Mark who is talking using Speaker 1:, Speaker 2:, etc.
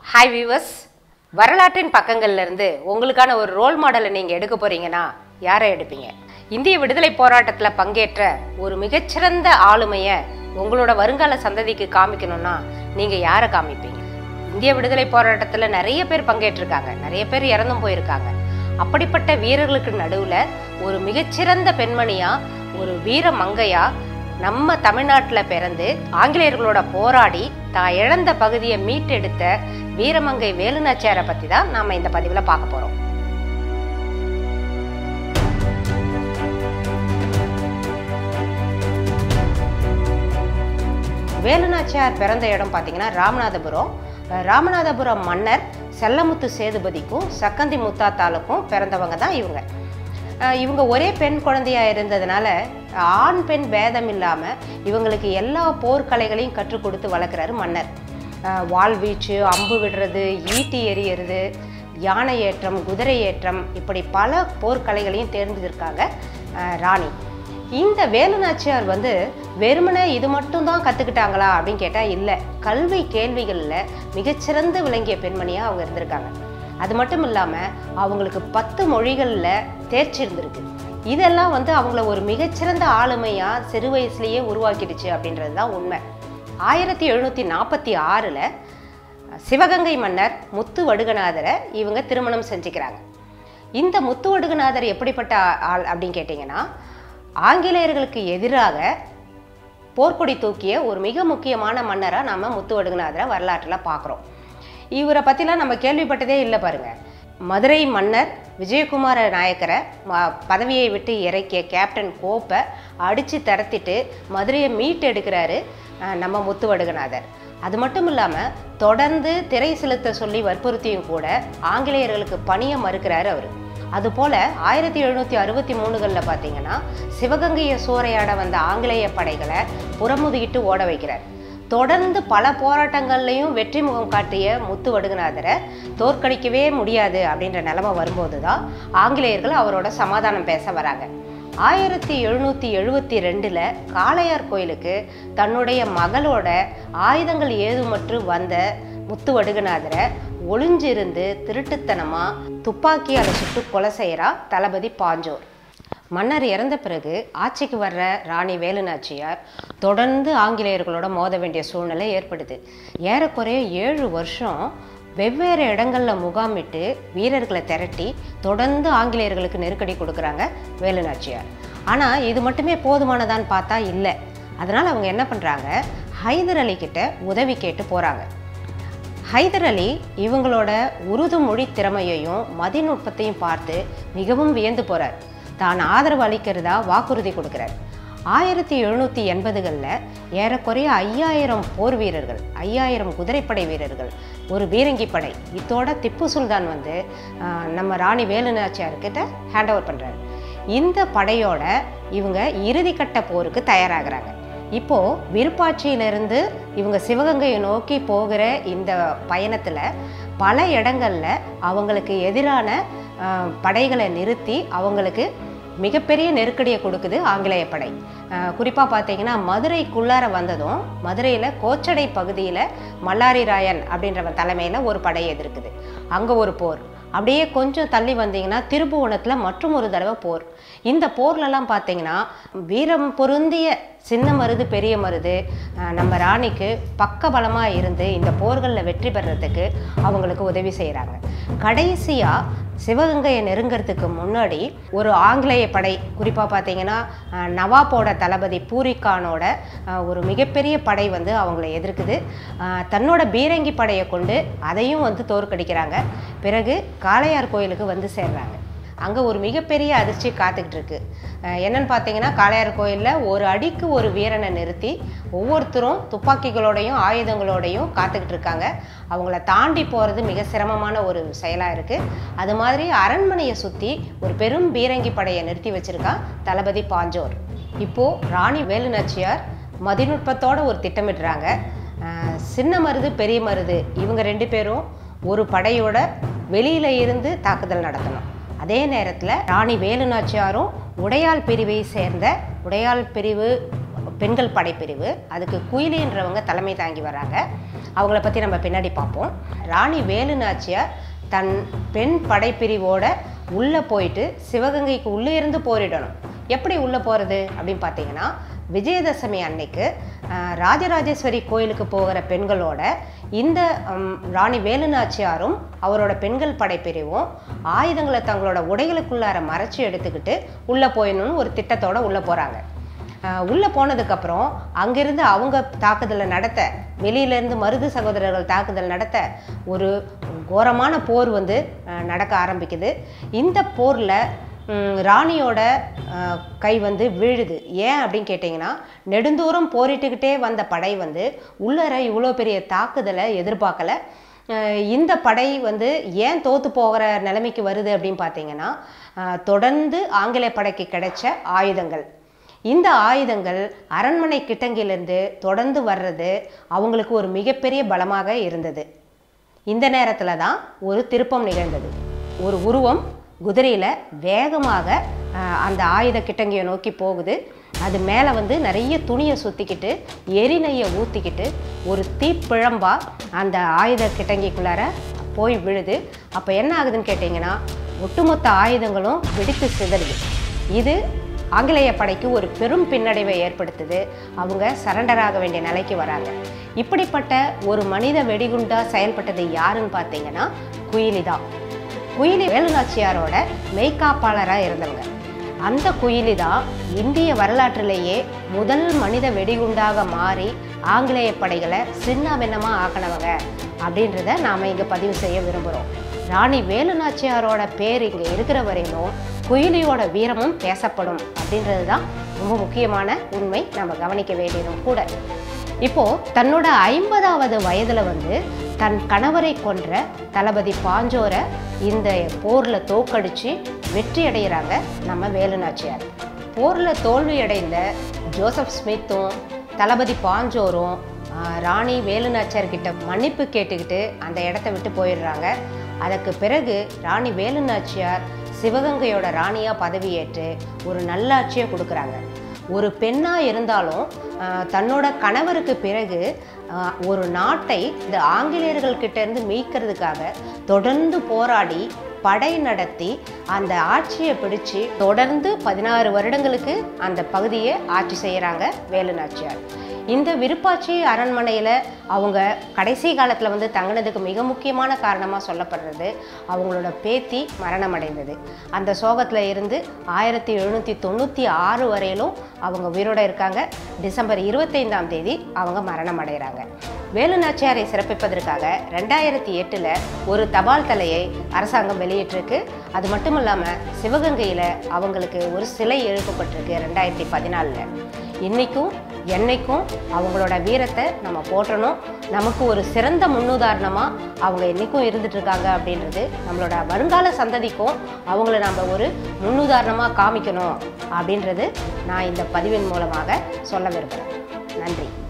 Speaker 1: hi viewers வரலாற்றின் பக்கங்கள்ல இருந்து உங்களுக்கான ஒரு ரோல் மாடலை நீங்க எடுக்க போறீங்கன்னா யாரை எடுப்பீங்க இந்திய விடுதலை போராட்டத்துல பங்கேற்ற ஒரு மிகச்சிறந்த ஆளுமையை உங்களோட வருங்கால சந்ததிக்கு காமிக்கணும்னா நீங்க யாரை காமிப்பீங்க இந்திய விடுதலை போராட்டத்துல நிறைய பேர் பங்கேற்றிருக்காங்க நிறைய பேர் இறந்தும் போயிருக்காங்க அப்படிப்பட்ட வீரர்களுக்கு நடுவுல ஒரு மிகச்சிறந்த பெண்மணியா ஒரு வீர மங்கையா நம்ம தமிழ்நாட்டில் பிறந்து ஆங்கிலேயர்களோட போராடி தான் இழந்த பகுதியை மீட்டெடுத்த வீரமங்கை வேலுநாச்சியாரை பற்றி தான் நாம் இந்த பதிவில் பார்க்க போகிறோம் வேலுநாச்சியார் பிறந்த இடம் பார்த்தீங்கன்னா ராமநாதபுரம் அஹ் ராமநாதபுரம் மன்னர் செல்லமுத்து சேதுபதிக்கும் சக்கந்தி முத்தாத்தாளுக்கும் பிறந்தவங்க தான் இவங்க அஹ் இவங்க ஒரே பெண் குழந்தையா இருந்ததுனால ஆண் பெண் பேதம் இல்லாமல் இவங்களுக்கு எல்லா போர்க்கலைகளையும் கற்றுக் கொடுத்து வளர்க்குறாரு மன்னர் அஹ் வாள் வீச்சு அம்பு விடுறது ஈட்டி எறியறது யானை ஏற்றம் குதிரை ஏற்றம் இப்படி பல போர்க்கலைகளையும் தேர்ந்தெடுக்காங்க அஹ் ராணி இந்த வேலுநாச்சியார் வந்து வெறுமனே இது மட்டும் தான் கற்றுக்கிட்டாங்களா அப்படின்னு கேட்டால் இல்லை கல்வி கேள்விகளில் மிகச்சிறந்து விளங்கிய பெண்மணியாக அவங்க இருந்திருக்காங்க அது மட்டும் இல்லாமல் அவங்களுக்கு பத்து மொழிகளில் தேர்ச்சி இருந்திருக்கு இதெல்லாம் வந்து அவங்கள ஒரு மிகச்சிறந்த ஆளுமையாக சிறு வயசுலேயே உருவாக்கிடுச்சு அப்படின்றது தான் உண்மை ஆயிரத்தி எழுநூற்றி நாற்பத்தி ஆறில் சிவகங்கை மன்னர் முத்து வடுகநாதரை இவங்க திருமணம் செஞ்சுக்கிறாங்க இந்த முத்து வடுகநாதர் எப்படிப்பட்ட ஆ- ஆள் அப்படின்னு கேட்டிங்கன்னா ஆங்கிலேயர்களுக்கு எதிராக போர்க்கொடி தூக்கிய ஒரு மிக முக்கியமான மன்னராக நம்ம முத்து வடுகநாதரை வரலாற்றில் பார்க்குறோம் இவரை பற்றிலாம் நம்ம கேள்விப்பட்டதே இல்லை பாருங்க மதுரை மன்னர் விஜயகுமார நாயக்கரை ம- பதவியை விட்டு இறக்கிய கேப்டன் கோப்பை அடித்து தரத்திட்டு மதுரையை மீட்டெடுக்கிறாரு அஹ், நம்ம முத்து வடுகநாதர் அது மட்டும் இல்லாமல் தொடர்ந்து திரை செலுத்த சொல்லி வற்புறுத்தியும் கூட ஆங்கிலேயர்களுக்கு பணியை மறுக்கிறாரு அவர் அதுபோல் ஆயிரத்தி எழுநூற்றி அறுபத்தி மூணுகளில் பார்த்தீங்கன்னா சிவகங்கையை சூறையாட வந்த ஆங்கிலேய படைகளை புறமுதுகிட்டு ஓட வைக்கிறார் தொடர்ந்து பல போராட்டங்கள்லையும் வெற்றி முகம் காட்டிய முத்து வடுகநாதரை தோற்கடிக்கவே முடியாது அப்படின்ற நிலைமை வரும்போது தான் ஆங்கிலேயர்கள் அவரோட சமாதானம் பேச வராங்க ஆயிரத்தி எழுநூற்றி எழுபத்தி ரெண்டில் காளையார் கோயிலுக்கு தன்னுடைய மகளோட ஆயுதங்கள் ஏதுமற்று வந்த முத்து வடுகநாதரை ஒளிஞ்சிருந்து திருட்டுத்தனமாக துப்பாக்கியால் சுட்டு கொலை செய்கிறா தளபதி பாஞ்சோர் மன்னர் இறந்த பிறகு ஆட்சிக்கு வர்ற ராணி வேலுநாச்சியார் தொடர்ந்து ஆங்கிலேயர்களோட மோத வேண்டிய சூழ்நிலை ஏற்படுது ஏறக்குறைய ஏழு வருஷம் வெவ்வேறு இடங்களில் முகாமிட்டு வீரர்களை திரட்டி தொடர்ந்து ஆங்கிலேயர்களுக்கு நெருக்கடி கொடுக்குறாங்க வேலுநாச்சியார் ஆனால் இது மட்டுமே போதுமானதான்னு பார்த்தா இல்லை அதனால் அவங்க என்ன பண்ணுறாங்க ஹைதர் அலி கிட்ட உதவி கேட்டு போகிறாங்க ஹைதர் அலி இவங்களோட உருது மொழி திறமையையும் மதிநுட்பத்தையும் பார்த்து மிகவும் வியந்து போறார் தான் ஆதரவு அளிக்கிறதா வாக்குறுதி கொடுக்கிறார் ஆயிரத்தி எழுநூற்றி எண்பதுகளில் ஏறக்குறைய ஐயாயிரம் போர் வீரர்கள் ஐயாயிரம் குதிரைப்படை வீரர்கள் ஒரு பீரங்கி படை இத்தோட திப்பு சுல்தான் வந்து ஆஹ், நம்ம ராணி வேலுநாச்சியார்கிட்ட ஹேண்ட் ஓவர் பண்ணுறாரு இந்த படையோட இவங்க இறுதிக்கட்ட போருக்கு தயாராகிறாங்க இப்போ விருப்பாட்சியிலிருந்து இவங்க சிவகங்கையை நோக்கி போகிற இந்த பயணத்தில் பல இடங்கள்ல அவங்களுக்கு எதிரான ஆஹ், படைகளை நிறுத்தி அவங்களுக்கு மிகப்பெரிய நெருக்கடியை கொடுக்குது ஆங்கிலேய படை குறிப்பாக பார்த்தீங்கன்னா மதுரைக்குள்ளார வந்ததும் மதுரையில் கோச்சடை பகுதியில் மல்லாரி ராயன் அப்படின்றவன் தலைமையில் ஒரு படை எதிர்க்குது அங்கே ஒரு போர் அப்படியே கொஞ்சம் தள்ளி வந்தீங்கன்னா திருப்புவனத்தில் மற்றும் ஒரு தடவை போர் இந்த போர்லலாம் பார்த்தீங்கன்னா வீரம் பொருந்திய சின்ன மருது பெரிய மருது அஹ், நம்ம ராணிக்கு பக்கபலமாக இருந்து இந்த போர்களில் வெற்றி பெறறதுக்கு அவங்களுக்கு உதவி செய்கிறாங்க கடைசியாக சிவகங்கையை நெருங்கிறதுக்கு முன்னாடி ஒரு ஆங்கிலேய படை குறிப்பாக பார்த்தீங்கன்னா அஹ், நவாப்போட தளபதி பூரிகானோட அஹ், ஒரு மிகப்பெரிய படை வந்து அவங்கள எதிர்க்குது அஹ், தன்னோட பீரங்கி படையை கொண்டு அதையும் வந்து தோற்கடிக்கிறாங்க பிறகு காளையார் கோயிலுக்கு வந்து சேர்றாங்க அங்கே ஒரு மிகப்பெரிய அதிர்ச்சி காத்துக்கிட்டு இருக்கு அஹ் என்னன்னு பார்த்தீங்கன்னா காளையார் கோயிலில் ஒரு அடிக்கு ஒரு வீரனை நிறுத்தி ஒவ்வொருத்தரும் துப்பாக்கிகளோடையும் ஆயுதங்களோடையும் காத்துக்கிட்டு இருக்காங்க அவங்கள தாண்டி போகிறது மிக சிரமமான ஒரு செயலாக இருக்குது அது மாதிரி அரண்மனையை சுற்றி ஒரு பெரும் பீரங்கி படையை நிறுத்தி வச்சிருக்கான் தளபதி பாஞ்சோர் இப்போது ராணி வேலுநாச்சியார் மதிநுட்பத்தோட ஒரு திட்டமிடுறாங்க அஹ் சின்ன மருது பெரிய மருது இவங்க ரெண்டு பேரும் ஒரு படையோட வெளியில இருந்து தாக்குதல் நடத்தணும் அதே நேரத்தில் ராணி வேலுநாச்சியாரும் உடையாள் பிரிவை சேர்ந்த உடையாள் பிரிவு பெண்கள் படைப்பிரிவு அதுக்கு குயிலின்றவங்க தலைமை தாங்கி வராங்க அவங்கள பற்றி நம்ம பின்னாடி பார்ப்போம் ராணி வேலு நாச்சியார் தன் பெண் படைப்பிரிவோட உள்ளே போயிட்டு சிவகங்கைக்கு உள்ளே இருந்து போரிடணும் எப்படி உள்ளே போகிறது அப்படின்னு பார்த்தீங்கன்னா விஜயதசமி அன்னைக்கு அஹ், ராஜராஜேஸ்வரி கோயிலுக்கு போகிற பெண்களோட இந்த ம், ராணி வேலுநாச்சியாரும் அவரோட பெண்கள் படைப்பிரிவும் ஆயுதங்களை தங்களோட உடைகளுக்குள்ளார மறைச்சி எடுத்துக்கிட்டு உள்ளே போயிடணும்னு ஒரு திட்டத்தோட உள்ளே போகிறாங்க உள்ளே போனதுக்கப்புறம் அங்கிருந்து அவங்க தாக்குதலை நடத்த வெளியிலேருந்து மருது சகோதரர்கள் தாக்குதல் நடத்த ஒரு கோரமான போர் வந்து அஹ், நடக்க ஆரம்பிக்குது இந்த போரில் ராணியோட அஹ், கை வந்து விழுது ஏன் அப்படின்னு கேட்டிங்கன்னா நெடுந்தூரம் போரிட்டுக்கிட்டே வந்த படை வந்து உள்ளர இவ்வளோ பெரிய தாக்குதலை எதிர்பார்க்கல அஹ் இந்த படை வந்து ஏன் தோத்து போகிற நிலைமைக்கு வருது அப்படின்னு பார்த்தீங்கன்னா அஹ் தொடர்ந்து ஆங்கிலேய படைக்கு கிடைச்ச ஆயுதங்கள் இந்த ஆயுதங்கள் அரண்மனை கிட்டங்கிலிருந்து தொடர்ந்து வர்றது அவங்களுக்கு ஒரு மிகப்பெரிய பலமாக இருந்தது இந்த நேரத்தில் தான் ஒரு திருப்பம் நிகழ்ந்தது ஒரு உருவம் குதிரையில் வேகமாக அஹ், அந்த ஆயுத கிட்டங்கியை நோக்கி போகுது அது மேலே வந்து நிறைய துணியை சுற்றிக்கிட்டு எரிநெய்யை ஊற்றிக்கிட்டு ஒரு தீப்பிழம்பா அந்த ஆயுத கிட்டங்கிக்குள்ளார போய் விழுது அப்போ என்ன ஆகுதுன்னு கேட்டிங்கன்னா ஒட்டுமொத்த ஆயுதங்களும் வெடித்து சிதறுது இது ஆங்கிலேய படைக்கு ஒரு பெரும் பின்னடைவை ஏற்படுத்துது அவங்க சரண்டர் ஆக வேண்டிய நிலைக்கு வராங்க இப்படிப்பட்ட ஒரு மனித வெடிகுண்டா செயல்பட்டது யாருன்னு பார்த்தீங்கன்னா குயிலி தான் குயிலி வேலுநாச்சியாரோட மெய்காப்பாளராக இருந்தவங்க அந்த குயிலி தான் இந்திய வரலாற்றிலேயே முதல் மனித வெடிகுண்டாக மாறி ஆங்கிலேய படைகளை சின்ன பின்னமாக ஆக்கினவங்க அப்படின்றத நாம் இங்கே பதிவு செய்ய விரும்புகிறோம் ராணி வேலுநாச்சியாரோட பேர் இங்கே இருக்கிற வரையிலும் குயிலியோட வீரமும் பேசப்படும் அப்படின்றது தான் ரொம்ப முக்கியமான உண்மை நம்ம கவனிக்க வேண்டியதும் கூட இப்போ தன்னோட ஐம்பதாவது வயதுல வந்து தன் கணவரை கொன்ற தளபதி பாஞ்சோரை இந்த போர்ல தோக்கடிச்சு வெற்றி அடைகிறாங்க நம்ம வேலுநாச்சியார் போர்ல தோல்வி அடைந்த ஜோசப் ஸ்மித்தும் தளபதி பாஞ்சோரும் ஆஹ், ராணி வேலுநாச்சியார் கிட்ட மன்னிப்பு கேட்டுக்கிட்டு அந்த இடத்த விட்டு போயிடுறாங்க அதற்கு பிறகு ராணி வேலுநாச்சியார் சிவகங்கையோட ராணியா பதவியேற்று ஒரு நல்லாட்சியை கொடுக்குறாங்க ஒரு பெண்ணாக இருந்தாலும் ஆஹ், தன்னோட கணவருக்கு பிறகு ஆஹ், ஒரு நாட்டை இந்த ஆங்கிலேயர்கள் கிட்ட இருந்து மீட்கிறதுக்காக தொடர்ந்து போராடி படை நடத்தி அந்த ஆட்சியை பிடிச்சு தொடர்ந்து பதினாறு வருடங்களுக்கு அந்த பகுதியை ஆட்சி செய்கிறாங்க வேலுநாச்சியார் இந்த விருப்பாட்சி அரண்மனையில் அவங்க கடைசி காலத்தில் வந்து தங்கினதுக்கு மிக முக்கியமான காரணமாக சொல்லப்படுறது அவங்களோட பேத்தி மரணம் அடைந்தது அந்த சோகத்தில் இருந்து ஆயிரத்தி எழுநூற்றி தொண்ணூற்றி ஆறு வரையிலும் அவங்க உயிரோட இருக்காங்க டிசம்பர் இருபத்தைந்தாம் தேதி அவங்க மரணம் அடைகிறாங்க வேலுநாச்சியாரை சிறப்பிப்பதற்காக ரெண்டாயிரத்தி எட்டில் ஒரு தபால் தலையை அரசாங்கம் வெளியிட்டிருக்கு அது மட்டும் இல்லாமல் சிவகங்கையில் அவங்களுக்கு ஒரு சிலை எழுப்பப்பட்டிருக்கு ரெண்டாயிரத்தி பதினாலில் இன்னைக்கும் என்னைக்கும் அவங்களோட வீரத்தை நம்ம போற்றணும் நமக்கு ஒரு சிறந்த முன்னுதாரணமாக அவங்க என்னைக்கும் இருந்துட்டு இருக்காங்க அப்படின்றது நம்மளோட வருங்கால சந்ததிக்கும் அவங்கள நம்ம ஒரு முன்னுதாரணமாக காமிக்கணும் அப்படின்றது நான் இந்த பதிவின் மூலமாக சொல்ல விரும்புகிறேன் நன்றி